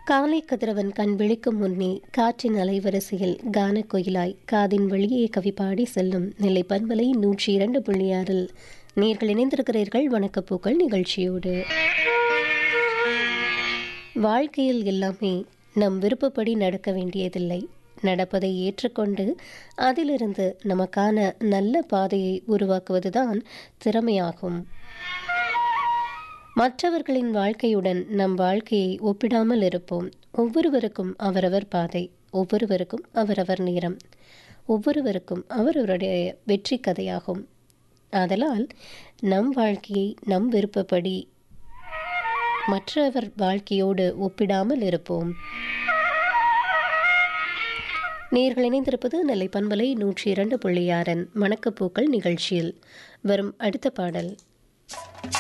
காலை கதிரவன் கண் விழிக்கும் முன்னே காற்றின் அலைவரிசையில் கான கோயிலாய் காதின் வெளியே கவிப்பாடி செல்லும் நெல்லை பண்பலை நூற்றி இரண்டு புள்ளி ஆறில் நேர்கள் இணைந்திருக்கிறீர்கள் வணக்கப்பூக்கள் நிகழ்ச்சியோடு வாழ்க்கையில் எல்லாமே நம் விருப்பப்படி நடக்க வேண்டியதில்லை நடப்பதை ஏற்றுக்கொண்டு அதிலிருந்து நமக்கான நல்ல பாதையை உருவாக்குவதுதான் திறமையாகும் மற்றவர்களின் வாழ்க்கையுடன் நம் வாழ்க்கையை ஒப்பிடாமல் இருப்போம் ஒவ்வொருவருக்கும் அவரவர் பாதை ஒவ்வொருவருக்கும் அவரவர் நேரம் ஒவ்வொருவருக்கும் அவரவருடைய வெற்றி கதையாகும் ஆதலால் நம் வாழ்க்கையை நம் விருப்பப்படி மற்றவர் வாழ்க்கையோடு ஒப்பிடாமல் இருப்போம் நேர்கள் இணைந்திருப்பது நெல்லை பண்பலை நூற்றி இரண்டு புள்ளி ஆறன் வணக்கப்பூக்கள் நிகழ்ச்சியில் வரும் அடுத்த பாடல்